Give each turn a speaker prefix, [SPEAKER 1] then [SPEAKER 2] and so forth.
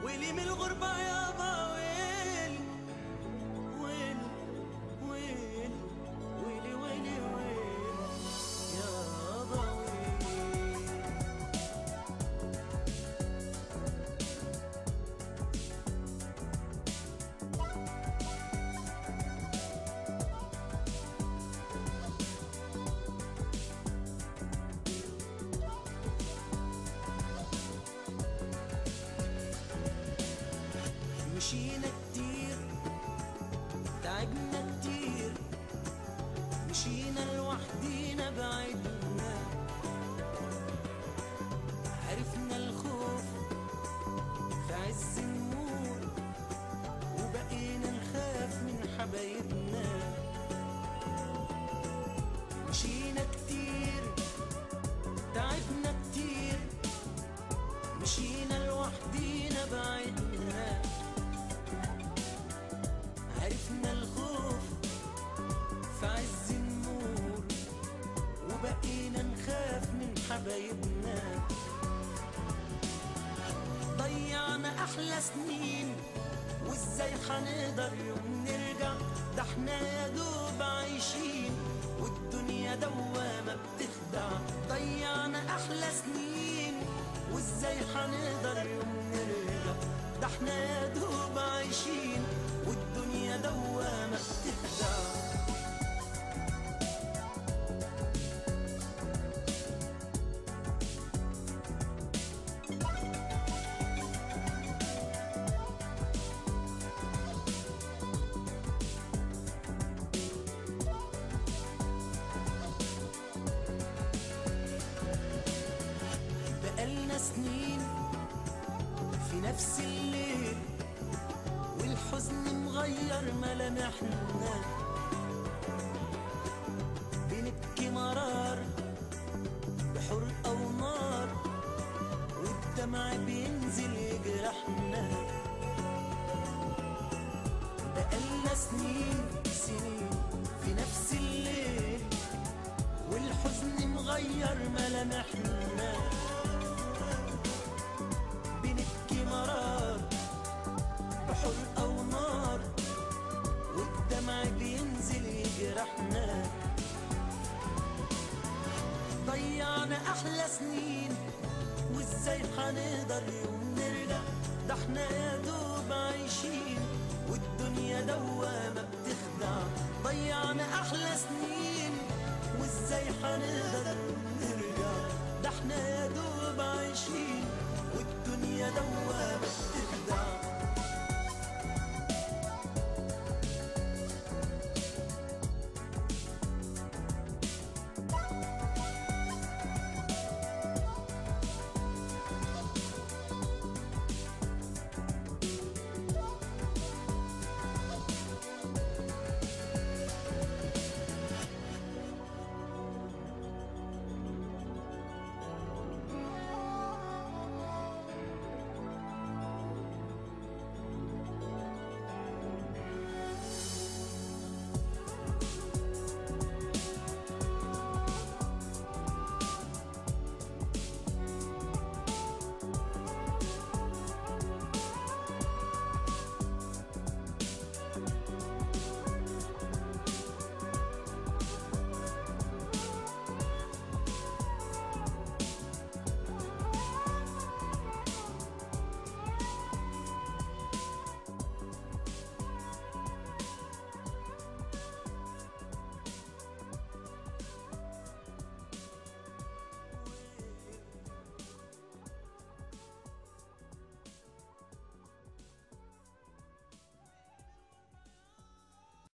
[SPEAKER 1] ويلي من الغربة يابا ويلي ويلي ويلي ويلي ويلي ويلي يابا ويلي مشينا كتير تعبنا كتير مشينا لوحدينا بعدنا عرفنا الخوف في عز النور وبقينا نخاف من حبايبنا مشينا كتير تعبنا كتير مشينا لوحدينا بعدنا عرفنا الخوف في عز النور وبقينا نخاف من حبايبنا ضيعنا احلى سنين وازاي حنقدر يوم نرجع ده احنا يا دوب عايشين والدنيا دوامة بتخدع ضيعنا احلى سنين وازاي حنقدر يوم نرجع ده احنا يا دوب عايشين والدنيا دوامة بتخدع بقالنا سنين في نفس الليل والحزن مغير ملامحنا بنبكي مرار بحرقة ونار والدمع بينزل يجرحنا بقالنا سنين سنين في نفس الليل والحزن مغير ملامحنا بنبكي مرار بحرقة ونار والدمع بينزل يجرحنا ضيعنا أحلى سنين وازاي حنقدر يوم نرجع ده احنا يا دوب عايشين والدنيا دوامة بتخدع ضيعنا أحلى سنين وازاي حنقدر